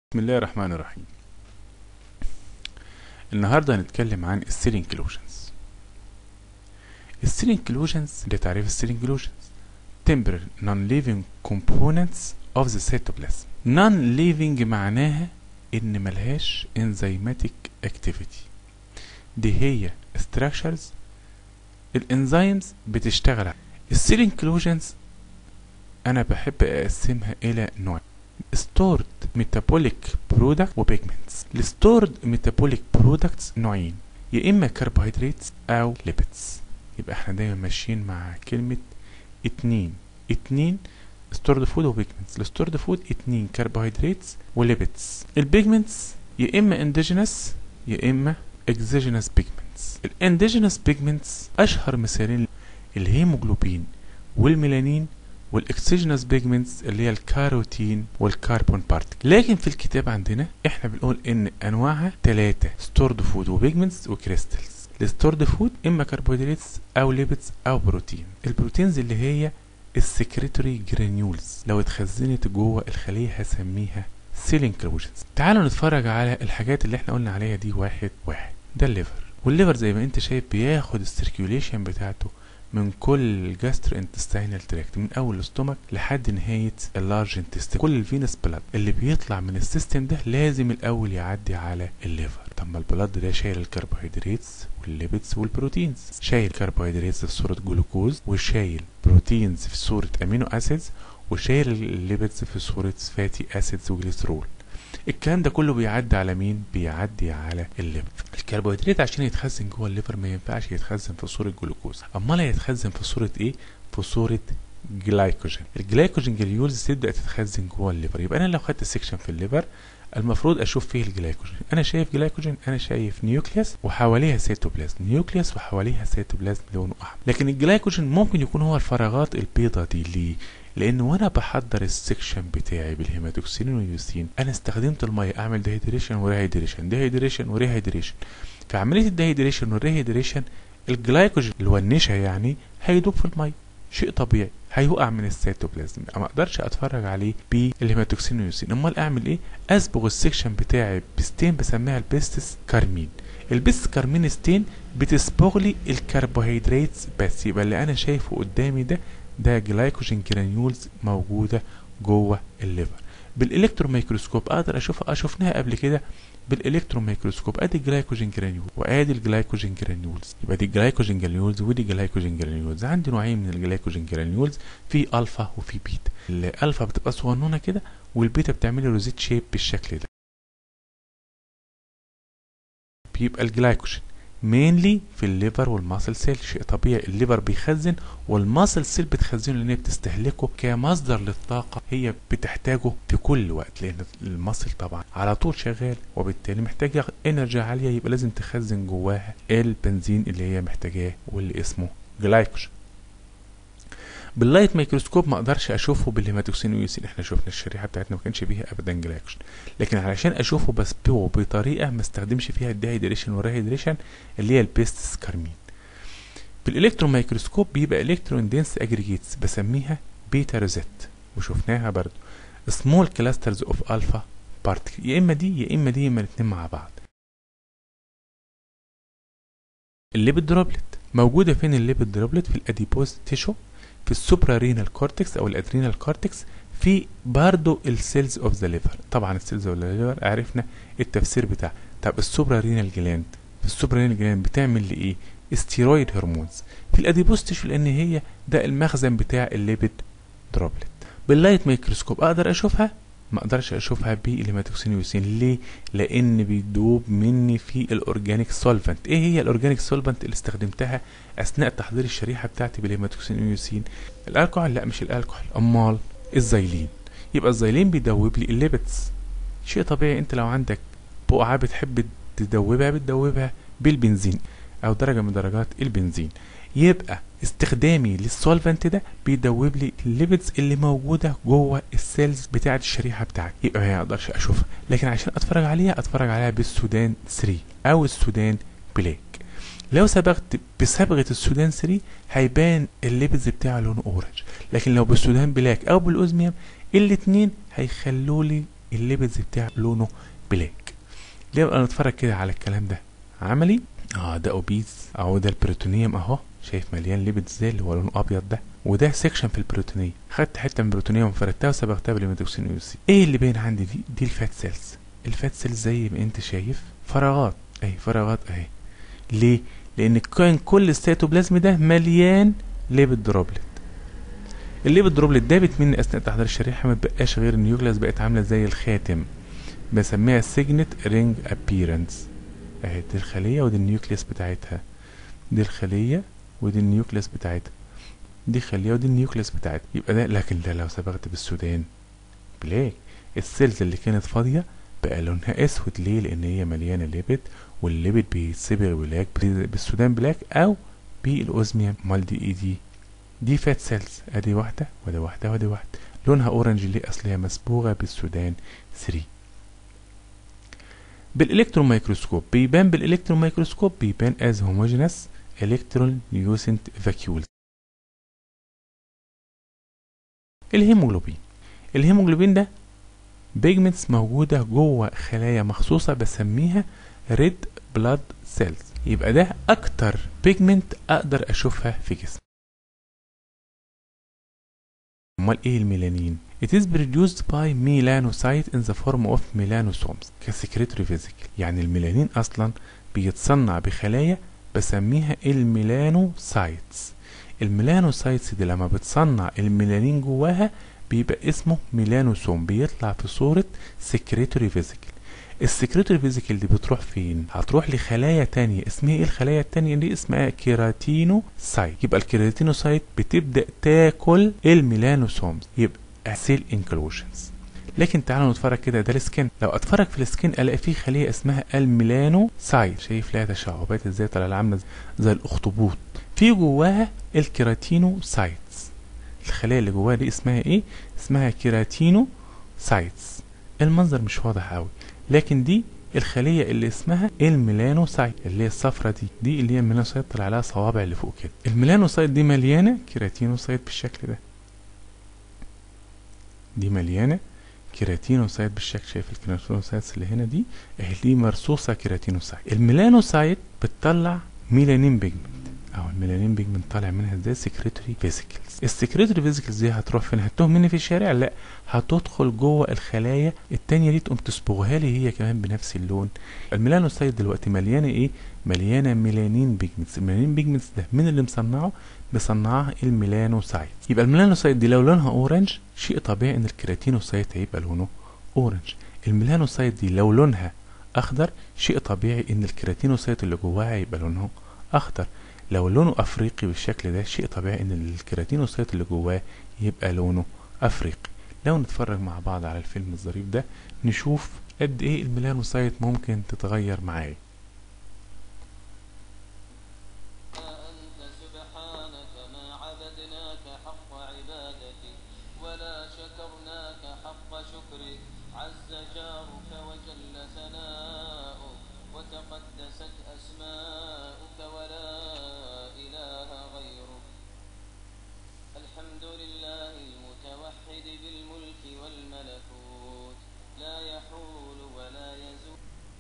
بسم الله الرحمن الرحيم النهاردة هنتكلم عن السيل انكلوجنز السيل انكلوجنز ده تعريف السيل انكلوجنز temporary non-living components of the cytoplasm non-living معناها ان ملهاش enzymatic activity دي هي structures الانزيمز بتشتغل على السيل انكلوجنز انا بحب اقسمها الى نوعين stored metabolic product وبيجمنتس الستورد metabolic products نوعين يا اما كربوهيدرات او ليبيدز يبقى احنا دايما ماشيين مع كلمة اتنين اتنين ستورد فود وبيجمنتس الستورد فود اتنين كربوهيدرات وليبيدز البيجمنتس يا اما انديجينس يا اما اكزيجينس بيجمنتس الانديجينس بيجمنتس اشهر مثالين الهيموجلوبين والميلانين والاكسجينس بيجمنتس اللي هي الكاروتين والكربون بارتكل لكن في الكتاب عندنا احنا بنقول ان انواعها ثلاثة ستورد فود وبيجمنتس وكريستالز الستورد فود اما كربوهيدراتس او ليبيدز او بروتين البروتينز اللي هي السكريتوري جرانيولز لو اتخزنت جوه الخلية هسميها سيل انكلوجنز تعالوا نتفرج على الحاجات اللي احنا قلنا عليها دي واحد واحد ده الليفر والليفر زي ما انت شايف بياخد السيركيوليشن بتاعته من كل جاسترو انتستينال تراكت من اول الاستومك لحد نهايه اللارج انتستين كل الفينس بلاد اللي بيطلع من السيستم ده لازم الاول يعدي على الليفر طب ما البلاد ده شايل الكربوهيدرات والليبيدز والبروتينز شايل كربوهيدرات في صوره جلوكوز وشايل بروتينز في صوره امينو اسيدز وشايل الليبيدز في صوره فاتي اسيدز وجليسرول الكلام ده كله بيعدي على مين بيعدي على الليفر الكربوهيدرات عشان يتخزن جوه الليفر ما ينفعش يتخزن في صوره جلوكوز امال هيتخزن في صوره ايه في صوره جلايكوجين الجلايكوجين جليولز تبدا تتخزن جوه الليفر يبقى انا لو خدت سيكشن في الليفر المفروض اشوف فيه الجلايكوجين انا شايف جلايكوجين انا شايف نيوكليوس وحواليها سيتوبلازم نيوكليوس وحواليها سيتوبلازم لونه احمر لكن الجلايكوجين ممكن يكون هو الفراغات البيضة دي ليه لان وانا بحضر السكشن بتاعي بالهيماتوكسين واليوسين انا استخدمت الميه اعمل ديهيدريشن وريهيدريشن ديهيدريشن وريهيدريشن في عمليه الديهيدريشن والريهيدريشن الجلايكوجين اللي هو النشا يعني هيدوب في الميه شيء طبيعي هيوقع من السيتوبلازم ما اقدرش اتفرج عليه بالهيماتوكسين واليوسين امال اعمل ايه اصبغ السكشن بتاعي بستين بسميها البيستس كارمين البيست كارمين ستين بتصبغ لي الكربوهيدرات بس يبقى اللي انا شايفه قدامي ده ده جلايكوجين جرانيولز موجوده جوه الليفر بالالكترون ميكروسكوب اقدر اشوفها شفناها قبل كده بالالكترون ميكروسكوب ادي الجلايكوجين جرانيول وادي الجلايكوجين جرانيولز يبقى دي جلايكوجين جرانيولز ودي جلايكوجين جرانيولز عندي نوعين من الجلايكوجين جرانيولز في الفا وفي بيتا الالفا بتبقى صغنونه كده والبيتا بتعمل لي روزيت شيب بالشكل ده بيبقى الجلايكوجين مينلي في الليفر والماسل سيل شيء طبيعي الليفر بيخزن والماسل سيل بتخزنه لان هي بتستهلكه كمصدر للطاقه هي بتحتاجه في كل وقت لان الماسل طبعا على طول شغال وبالتالي محتاجه انرجي عاليه يبقى لازم تخزن جواها البنزين اللي هي محتاجاه واللي اسمه جلايكوجين باللايت ميكروسكوب ما اقدرش اشوفه بالهيماتوكسين ويوسين احنا شفنا الشريحه بتاعتنا ما كانش فيها ابدا جلايكوجين لكن علشان اشوفه بسبغه بطريقه ما استخدمش فيها الديهيدريشن والريهيدريشن اللي هي البيستس كارمين بالالكترون ميكروسكوب بيبقى الكترون دينس اجريجيتس بسميها بيتا روزيت وشفناها برضو سمول كلاسترز اوف الفا بارتكل يا اما دي يا اما دي يا اما الاثنين مع بعض الليبيد دروبلت موجوده فين الليبيد دروبلت في الاديبوز تيشو في السوبرا رينال كورتكس او الادرينال كورتكس في برضو السيلز اوف ذا ليفر طبعا السيلز اوف ذا ليفر عرفنا التفسير بتاع طب السوبرا رينال جلاند في السوبرا رينال جلاند بتعمل لايه استيرويد هرمونز في الاديبوز تيشو لان هي ده المخزن بتاع الليبيد دروبلت باللايت ميكروسكوب اقدر اشوفها ما اقدرش اشوفها بالهيماتوكسين ويوسين ليه لان بيدوب مني في الاورجانيك سولفنت ايه هي الاورجانيك سولفنت اللي استخدمتها اثناء تحضير الشريحه بتاعتي بالهيماتوكسين ويوسين الالكحول لا مش الالكحول امال الزيلين يبقى الزيلين بيدوب لي الليبتس شيء طبيعي انت لو عندك بقعه بتحب تدوبها بتدوبها بالبنزين او درجه من درجات البنزين يبقى استخدامي للسولفنت ده بيدوب لي الليبيدز اللي موجوده جوه السيلز بتاعه الشريحه بتاعتي يبقى ما اقدرش اشوفها لكن عشان اتفرج عليها اتفرج عليها بالسودان 3 او السودان بلاك لو صبغت بصبغه السودان 3 هيبان الليبيدز بتاعه لونه اورنج لكن لو بالسودان بلاك او بالاوزميوم الاتنين هيخلوا لي الليبيدز بتاعه لونه بلاك ليه بقى نتفرج كده على الكلام ده عملي اه ده اوبيز اهو ده البروتونيوم اهو شايف مليان ليبيد ازاي اللي هو لونه ابيض ده وده سيكشن في البروتونيه خدت حته من البروتونيه وفردتها وصبغتها بالميتوكسين يو سي ايه اللي باين عندي دي دي الفات سيلز الفات سيلز زي ما انت شايف فراغات اهي فراغات اهي ليه لان كان كل السيتوبلازم ده مليان ليبيد دروبلت الليبيد دروبلت دابت مني اثناء تحضير الشريحه ما بقاش غير النيوكلاس بقت عامله زي الخاتم بسميها سيجنت رينج ابيرنس اهي دي الخليه ودي النيوكليس بتاعتها دي الخليه ودي النيوكليس بتاعتها دي خليه ودي النيوكليس بتاعتها يبقى ده لكن ده لو صبغت بالسودان بلاك السيلز اللي كانت فاضيه بقى لونها اسود ليه لان هي مليانه ليبيد والليبيد بيتصبغ بلاك بالسودان بلاك او بالاوزميوم امال دي اي دي دي فات سيلز ادي واحده ودي واحده ودي واحده لونها اورنج ليه اصل هي مصبوغه بالسودان 3 بالالكترون مايكروسكوب بيبان بالالكترون مايكروسكوب بيبان از هوموجينس الكترون نيوسنت فاكيولز الهيموجلوبين الهيموجلوبين ده بيجمنتس موجوده جوه خلايا مخصوصه بسميها ريد بلاد سيلز يبقى ده اكتر بيجمنت اقدر اشوفها في جسمي امال ايه الميلانين It is produced by melanocyte in the form of melanosomes كسكريتوري فيزيكال يعني الميلانين اصلا بيتصنع بخلايا بسميها الميلانوسايتس الميلانوسايتس دي لما بتصنع الميلانين جواها بيبقى اسمه ميلانوسوم بيطلع في صورة سكريتوري فيزيكال السكريتوري فيزيكال دي بتروح فين هتروح لخلايا تانية اسمها ايه الخلايا التانية دي اسمها كيراتينوسايت يبقى الكيراتينوسايت بتبدأ تاكل الميلانوسومز يبقى سيل انكلوجنز لكن تعالوا نتفرج كده ده السكن لو اتفرج في السكن الاقي فيه خليه اسمها الميلانوسايت شايف لها تشعبات ازاي طالعه عامله زي الاخطبوط في جواها الكيراتينوسايتس الخلايا اللي جواها دي اسمها ايه اسمها كيراتينوسايتس المنظر مش واضح قوي لكن دي الخلية اللي اسمها الميلانوسايت اللي هي الصفرة دي دي اللي هي الميلانوسايت طلع لها صوابع اللي فوق كده الميلانوسايت دي مليانة كيراتينوسايت بالشكل ده دي مليانة كيراتينوسايت بالشكل شايف الكيراتينوسايتس اللي هنا دي اهي دي مرصوصة كيراتينوسايت الميلانوسايت بتطلع ميلانين بيجمنت او الميلانين بيجمنت طالع منها ازاي سكريتوري فيزيكلز السكريتوري فيزيكلز دي هتروح فين هتوه مني في الشارع لا هتدخل جوه الخلايا التانية دي تقوم تصبغها لي هي كمان بنفس اللون الميلانوسايت دلوقتي مليانه ايه مليانه ميلانين بيجمنتس الميلانين بيجمنتس ده مين اللي مصنعه مصنعها الميلانوسايت يبقى الميلانوسايت دي لو لونها اورنج شيء طبيعي ان الكيراتينوسايت هيبقى لونه اورنج الميلانوسايت دي لو لونها اخضر شيء طبيعي ان الكيراتينوسايت اللي جواها هيبقى لونه اخضر لو لونه افريقي بالشكل ده شيء طبيعي ان الكيراتينوسايت اللي جواه يبقى لونه افريقي لو نتفرج مع بعض على الفيلم الظريف ده نشوف قد ايه الميلانوسايت ممكن تتغير معايا أنت سبحانك ما عبدناك حق عبادتك ولا شكرناك حق شكرك عز جارك وجل ثناؤك وتقدست أسماؤك ولا إله غيرك الحمد لله المتوحد بالملك والملكوت لا يحول ولا يزول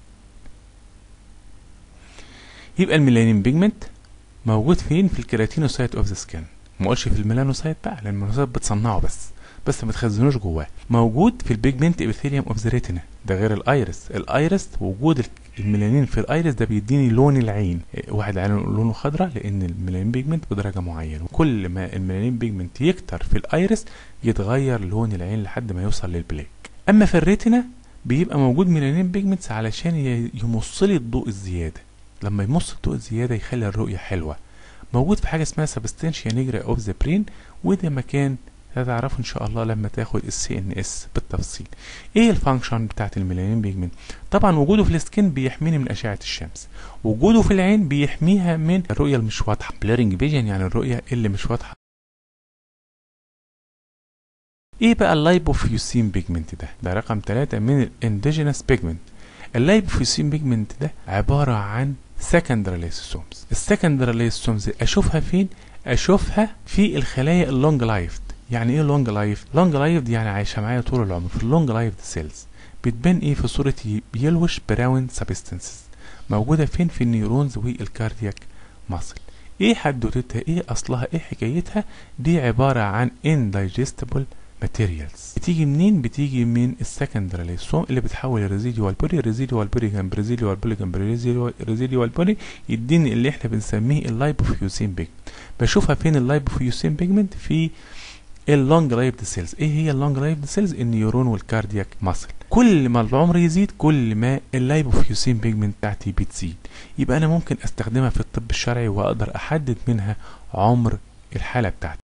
يبقى الميلانين بيجمنت موجود فين في الكيراتينوسايت اوف ذا سكين ما اقولش في الميلانوسايت بقى لان الميلانوسايت بتصنعه بس بس ما تخزنوش جواه موجود في البيجمنت ابيثيليوم اوف ذا ريتنا ده غير الايرس الايرس وجود الميلانين في الايرس ده بيديني لون العين واحد عين لونه خضراء لان الميلانين بيجمنت بدرجه معينه وكل ما الميلانين بيجمنت يكتر في الايرس يتغير لون العين لحد ما يوصل للبلاك اما في الريتنا بيبقى موجود ميلانين بيجمنتس علشان ي- يمص لي الضوء الزياده لما يمص الضوء الزياده يخلي الرؤيه حلوه موجود في حاجه اسمها سبستانشيا نيجرا اوف ذا برين وده مكان هتعرفه ان شاء الله لما تاخد السي ان اس بالتفصيل ايه الفانكشن بتاعت الميلانين بيجمنت طبعا وجوده في السكين بيحميني من اشعه الشمس وجوده في العين بيحميها من الرؤيه المش واضحه بليرنج فيجن يعني الرؤيه اللي مش واضحه ايه بقى اللايبوفيوسين بيجمنت ده ده رقم 3 من الانديجينس بيجمنت اللايبوفيوسين بيجمنت ده عباره عن سكندري ليسوسومز السكندري ليسوسومز اشوفها فين اشوفها في الخلايا اللونج لايف يعني ايه لونج لايف لونج لايف دي يعني عايشه معايا طول العمر في اللونج لايف سيلز بتبان ايه في صورة يلوش براون سبستانسز موجودة فين في النيورونز والكاردياك ماسل ايه حدوتتها ايه اصلها ايه حكايتها دي عبارة عن indigestible materials بتيجي منين بتيجي من السكندري ليسوم اللي بتحول الريزيديوال بولي الريزيديوال بولي جنب ريزيديوال بولي جنب ريزيديوال بولي يديني اللي احنا بنسميه اللايبوفيوسين بيجمنت بشوفها فين اللايبوفيوسين بيجمنت في اللونج لايفد سيلز ايه هي اللونج لايفد سيلز النيورون والكاردياك ماسل كل ما العمر يزيد كل ما اللايبوفيوسين بيجمنت بتاعتي بتزيد يبقى انا ممكن استخدمها في الطب الشرعي واقدر احدد منها عمر الحاله بتاعتي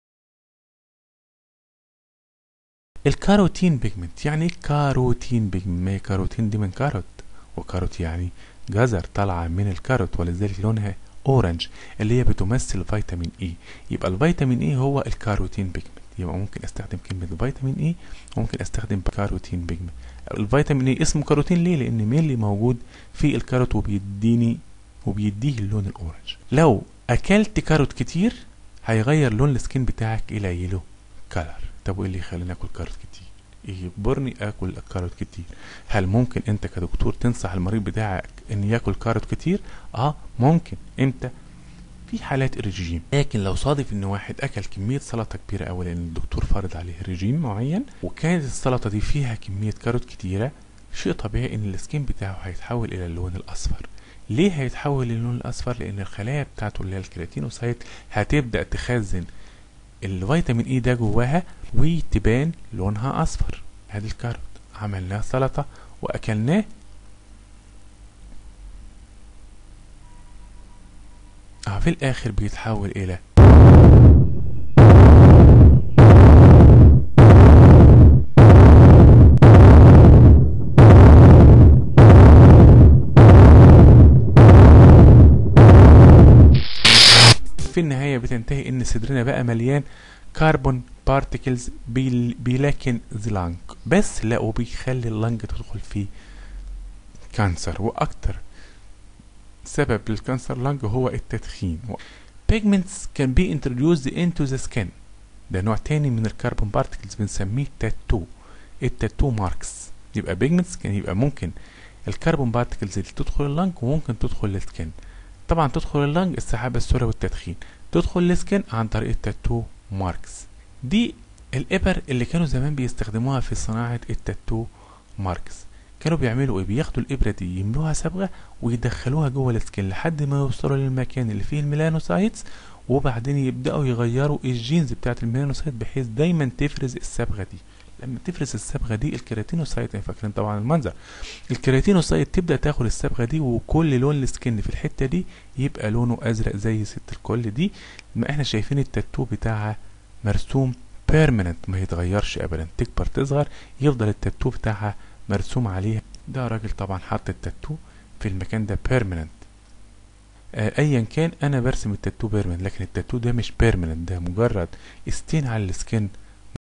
الكاروتين بيجمنت يعني ايه كاروتين بيجمنت ما هي كاروتين دي من كاروت وكاروت يعني جزر طالعه من الكاروت ولذلك لونها اورنج اللي هي بتمثل فيتامين اي يبقى الفيتامين اي هو الكاروتين بيجمنت يبقى ممكن استخدم كلمه فيتامين اي وممكن استخدم كاروتين بيجمنت الفيتامين اي اسمه كاروتين ليه لان مينلي موجود في الكاروت وبيديني وبيديه اللون الاورنج لو اكلت كاروت كتير هيغير لون السكين بتاعك الى يلو كلر طب وايه اللي يخليني اكل كاروت كتير يجبرني اكل كاروت كتير هل ممكن انت كدكتور تنصح المريض بتاعك ان ياكل كاروت كتير اه ممكن امتى في حالات الرجيم لكن لو صادف ان واحد اكل كميه سلطه كبيره قوي لان الدكتور فرض عليه رجيم معين وكانت السلطه دي فيها كميه كاروت كتيره شيء طبيعي ان السكين بتاعه هيتحول الى اللون الاصفر ليه هيتحول للون الاصفر لان الخلايا بتاعته اللي هي الكرياتينوسايت هتبدا تخزن الفيتامين اي ده جواها وتبان لونها اصفر ادي الكاروت عملناه سلطه واكلناه اه في الاخر بيتحول الى في النهاية بتنتهي ان صدرنا بقى مليان كربون بارتكلز بيلاكن اللنج بس لا وبيخلي اللنج تدخل في كانسر واكتر سبب للكانسر لانج هو التدخين pigments can be introduced into the skin ده نوع تاني من الكربون بارتكلز بنسميه تاتو التاتو ماركس يبقى pigments كان يبقى ممكن الكربون بارتكلز اللي تدخل اللنج وممكن تدخل السكن طبعا تدخل اللنج السحابة السوداء والتدخين تدخل السكن عن طريق التاتو ماركس دي الإبر اللي كانوا زمان بيستخدموها في صناعة التاتو ماركس كانوا بيعملوا ايه بياخدوا الابره دي يملوها صبغه ويدخلوها جوه السكين لحد ما يوصلوا للمكان اللي فيه الميلانوسايتس وبعدين يبداوا يغيروا الجينز بتاعت الميلانوسايت بحيث دايما تفرز الصبغه دي لما تفرز الصبغه دي الكيراتينوسايت فاكرين طبعا المنظر الكيراتينوسايت تبدا تاخد الصبغه دي وكل لون السكين في الحته دي يبقى لونه ازرق زي ست الكل دي ما احنا شايفين التاتو بتاعها مرسوم بيرمننت ما يتغيرش ابدا تكبر تصغر يفضل التاتو بتاعها مرسوم عليها ده راجل طبعا حط التاتو في المكان ده بيرمننت آه ايا كان انا برسم التاتو بيرمننت لكن التاتو ده مش بيرمننت ده مجرد استين على السكن